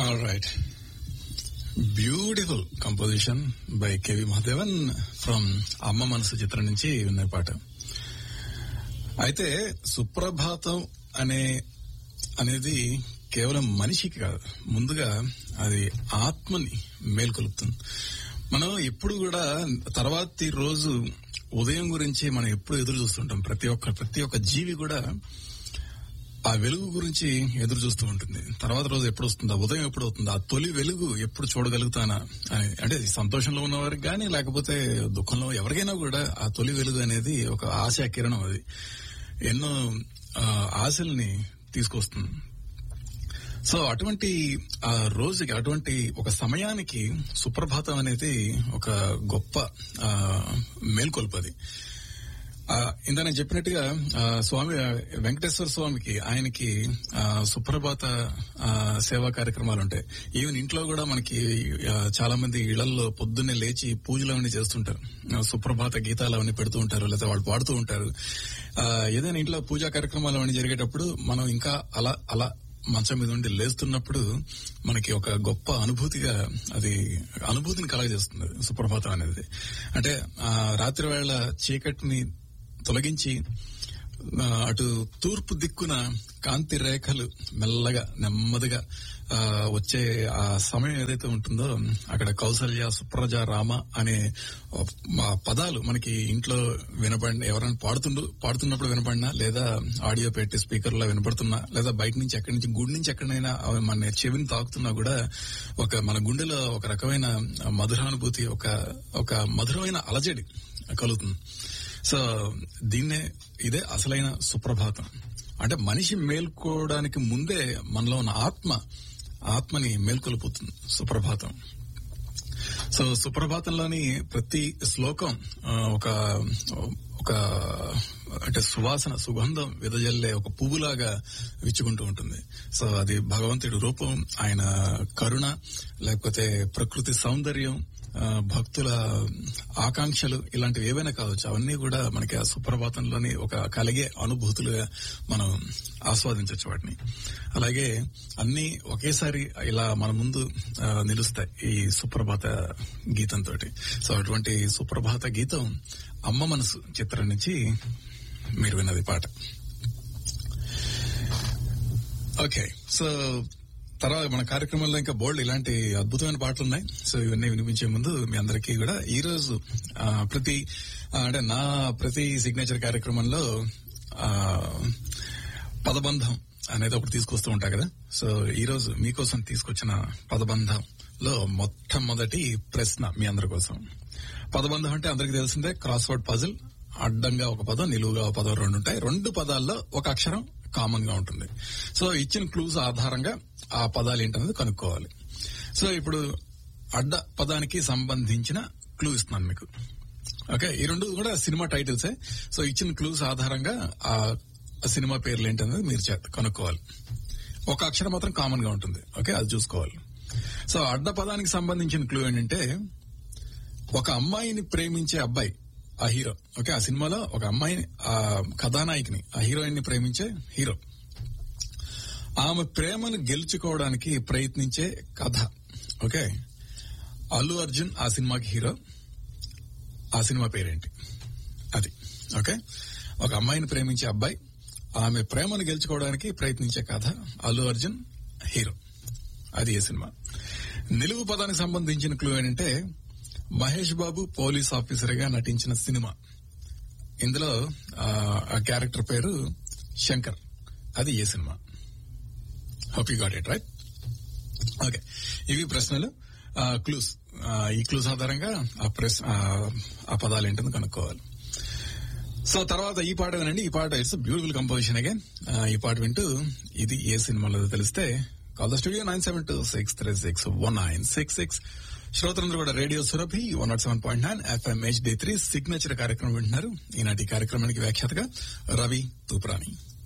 All right. Beautiful composition by K V Mahadevan from Amma Manasu చిత్రం నుంచి ఉన్న పాట అయితే సుప్రభాతం అనే అనేది కేవలం మనిషికి కాదు ముందుగా అది ఆత్మని మేల్కొలుపుతుంది మనం ఎప్పుడు కూడా తర్వాతి రోజు ఉదయం గురించి మనం ఎప్పుడు ఎదురు చూస్తుంటాం ప్రతి ఒక్క ప్రతి ఒక్క జీవి కూడా ఆ వెలుగు గురించి ఎదురు చూస్తూ ఉంటుంది తర్వాత రోజు ఎప్పుడు వస్తుందా ఉదయం ఎప్పుడు అవుతుందా ఆ తొలి వెలుగు ఎప్పుడు చూడగలుగుతానా అని అంటే ఇది సంతోషంలో ఉన్నవారికి కానీ లేకపోతే దుఃఖంలో ఎవరికైనా కూడా ఆ తొలి వెలుగు అనేది ఒక ఆశా కిరణం అది ఎన్నో ఆ, ఆశల్ని తీసుకొస్తుంది సో అటువంటి ఆ రోజుకి అటువంటి ఒక సమయానికి సుప్రభాతం అనేది ఒక గొప్ప ఆ, మేల్కొల్పది ఆ, ఇందా నేను చెప్పినట్టుగా ఆ, స్వామి వెంకటేశ్వర స్వామికి ఆయనకి ఆ, సుప్రభాత ఆ, సేవా కార్యక్రమాలు ఉంటాయి ఈవెన్ ఇంట్లో కూడా మనకి ఆ, చాలా మంది ఇళ్లలో పొద్దున్నే లేచి పూజలు అవన్నీ చేస్తుంటారు ఆ, సుప్రభాత గీతాలు అవన్నీ పెడుతూ ఉంటారు లేదా వాళ్ళు పాడుతూ ఉంటారు ఆ, ఏదైనా ఇంట్లో పూజా కార్యక్రమాలు అవన్నీ జరిగేటప్పుడు మనం ఇంకా అలా అలా మంచం మీద ఉండి లేస్తున్నప్పుడు మనకి ఒక గొప్ప అనుభూతిగా అది అనుభూతిని కలగజేస్తుంది అది సుప్రభాతం అనేది అంటే ఆ రాత్రి వేళ చీకటిని తొలగించి ఆ, అటు తూర్పు దిక్కున కాంతి రేఖలు మెల్లగా నెమ్మదిగా ఆ, వచ్చే ఆ సమయం ఏదైతే ఉంటుందో అక్కడ కౌసల్య సుప్రజ రామ అనే ఆ పదాలు మనకి ఇంట్లో వినపడిన ఎవరైనా పాడుతుండు పాడుతున్నప్పుడు వినపడినా లేదా ఆడియో పెట్టి స్పీకర్ లో వినపడుతున్నా లేదా బయట నుంచి ఎక్కడి నుంచి గుడి నుంచి ఎక్కడైనా అవి మన చెవిని తాకుతున్నా కూడా ఒక మన గుండెలో ఒక రకమైన మధురానుభూతి ఒక ఒక మధురమైన అలజడి కలుగుతుంది సో దీన్నే ఇదే అసలైన సుప్రభాతం అంటే మనిషి మేల్కోవడానికి ముందే మనలో ఉన్న ఆత్మ ఆత్మని మేల్కొల్పుతుంది సుప్రభాతం సో సుప్రభాతంలోని ప్రతి శ్లోకం ఆ, ఒక ఒక అంటే సువాసన సుగంధం విదజల్లే ఒక పువ్వులాగా విచ్చుకుంటూ ఉంటుంది సో అది భగవంతుడి రూపం ఆయన కరుణ లేకపోతే ప్రకృతి సౌందర్యం ఆ, భక్తుల ఆకాంక్షలు ఇలాంటివి ఏవైనా కావచ్చు అవన్నీ కూడా మనకి ఆ సుప్రభాతంలోని ఒక కలిగే అనుభూతులుగా మనం ఆస్వాదించవచ్చు వాటిని అలాగే అన్ని ఒకేసారి ఇలా మన ముందు ఆ, నిలుస్తాయి ఈ సుప్రభాత గీతంతో సో అటువంటి సుప్రభాత గీతం అమ్మ మనసు చిత్రం నుంచి మీరు విన్నది పాట ఓకే సో తర్వాత మన కార్యక్రమంలో ఇంకా బోల్డ్ ఇలాంటి అద్భుతమైన పాటలు ఉన్నాయి సో ఇవన్నీ వినిపించే ముందు మీ అందరికీ కూడా ఈ రోజు ఆ, ప్రతి ఆ, అంటే నా ప్రతి సిగ్నేచర్ కార్యక్రమంలో ఆ, పదబంధం అనేది ఒకటి తీసుకొస్తూ ఉంటా కదా సో ఈ రోజు మీకోసం తీసుకొచ్చిన పదబంధంలో మొట్టమొదటి ప్రశ్న మీ అందరి కోసం పదబంధం అంటే అందరికి తెలిసిందే క్రాస్ వర్డ్ పజిల్ అడ్డంగా ఒక పదం నిలువుగా ఒక పదం రెండు ఉంటాయి రెండు పదాల్లో ఒక అక్షరం కామన్ గా ఉంటుంది సో ఇచ్చిన క్లూస్ ఆధారంగా ఆ పదాలు ఏంటనేది కనుక్కోవాలి సో ఇప్పుడు అడ్డ పదానికి సంబంధించిన క్లూ ఇస్తున్నాను మీకు ఓకే ఈ రెండు కూడా సినిమా టైటిల్సే సో ఇచ్చిన క్లూస్ ఆధారంగా ఆ సినిమా పేర్లు ఏంటనేది మీరు చే- కనుక్కోవాలి ఒక అక్షరం మాత్రం కామన్ గా ఉంటుంది ఓకే అది చూసుకోవాలి సో అడ్డ పదానికి సంబంధించిన క్లూ ఏంటంటే ఒక అమ్మాయిని ప్రేమించే అబ్బాయి ఆ హీరో ఓకే ఆ సినిమాలో ఒక అమ్మాయిని ఆ కథానాయకిని ఆ హీరోయిన్ ని ప్రేమించే హీరో ఆమె ప్రేమను గెలుచుకోవడానికి ప్రయత్నించే కథ ఓకే అల్లు అర్జున్ ఆ సినిమాకి హీరో ఆ సినిమా పేరేంటి అది ఓకే ఒక అమ్మాయిని ప్రేమించే అబ్బాయి ఆమె ప్రేమను గెలుచుకోవడానికి ప్రయత్నించే కథ అల్లు అర్జున్ హీరో అది ఏ సినిమా నిలువు పదానికి సంబంధించిన క్లూ ఏంటంటే మహేష్ బాబు పోలీస్ ఆఫీసర్ గా నటించిన సినిమా ఇందులో ఆ, ఆ క్యారెక్టర్ పేరు శంకర్ అది ఏ cinema hope you got it right okay ఇవి ప్రశ్నలు క్లూస్ ఈ క్లూస్ ఆధారంగా ఆ ప్రశ్న ఆ- ఆ పదాలు ఏంటని కనుక్కోవాలి సో తర్వాత ఈ పాట వినండి ఈ పాట ఇట్స్ బ్యూటిఫుల్ కంపోజిషన్ అగైన్ ఈ పాట వింటూ ఇది ఏ సినిమాలో తెలిస్తే call the studio nine seven two six three six one nine six six శ్రోతలందరూ కూడా radio Surabhi one nought seven point nine FM HD three signature కార్యక్రమం వింటున్నారు ఈనాటి కార్యక్రమానికి వ్యాఖ్యాతగా రవి తూప్రాని